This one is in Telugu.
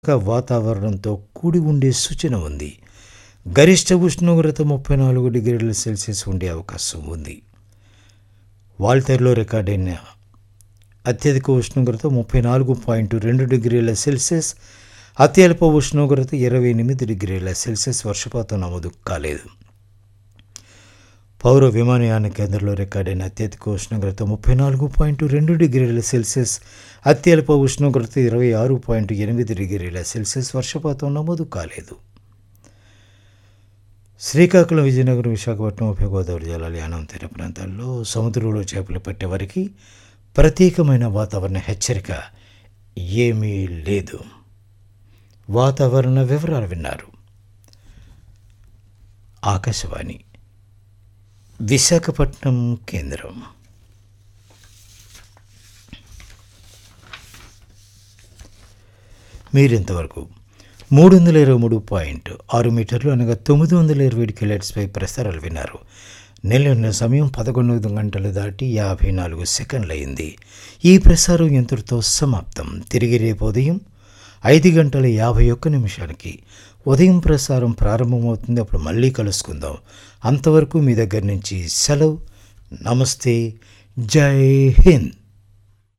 వాతావరణంతో కూడి ఉండే సూచన ఉంది గరిష్ట ఉష్ణోగ్రత ముప్పై నాలుగు డిగ్రీల సెల్సియస్ ఉండే అవకాశం ఉంది వాల్తేరులో రికార్డైన అత్యధిక ఉష్ణోగ్రత ముప్పై నాలుగు పాయింట్ రెండు డిగ్రీల సెల్సియస్ అత్యల్ప ఉష్ణోగ్రత ఇరవై ఎనిమిది డిగ్రీల సెల్సియస్ వర్షపాతం నమోదు కాలేదు పౌర విమానయాన కేంద్రంలో రికార్డైన అత్యధిక ఉష్ణోగ్రత ముప్పై నాలుగు పాయింట్ రెండు డిగ్రీల సెల్సియస్ అత్యల్ప ఉష్ణోగ్రత ఇరవై ఆరు పాయింట్ ఎనిమిది డిగ్రీల సెల్సియస్ వర్షపాతం నమోదు కాలేదు శ్రీకాకుళం విజయనగరం విశాఖపట్నం ఉభయ గోదావరి జిల్లాల యానం తీర ప్రాంతాల్లో సముద్రంలో చేపలు పట్టే వారికి ప్రత్యేకమైన వాతావరణ హెచ్చరిక ఏమీ లేదు వాతావరణ వివరాలు విన్నారు ఆకాశవాణి విశాఖపట్నం కేంద్రం మీరింతవరకు మూడు వందల ఇరవై మూడు పాయింట్ ఆరు మీటర్లు అనగా తొమ్మిది వందల ఇరవై ఏడు కిలోట్స్పై ప్రసారాలు విన్నారు నెలన్న సమయం పదకొండు గంటలు దాటి యాభై నాలుగు సెకండ్లు అయింది ఈ ప్రసారం ఎంతటితో సమాప్తం తిరిగి రేపు ఉదయం ఐదు గంటల యాభై ఒక్క నిమిషానికి ఉదయం ప్రసారం ప్రారంభమవుతుంది అప్పుడు మళ్ళీ కలుసుకుందాం అంతవరకు మీ దగ్గర నుంచి సెలవు నమస్తే జై హింద్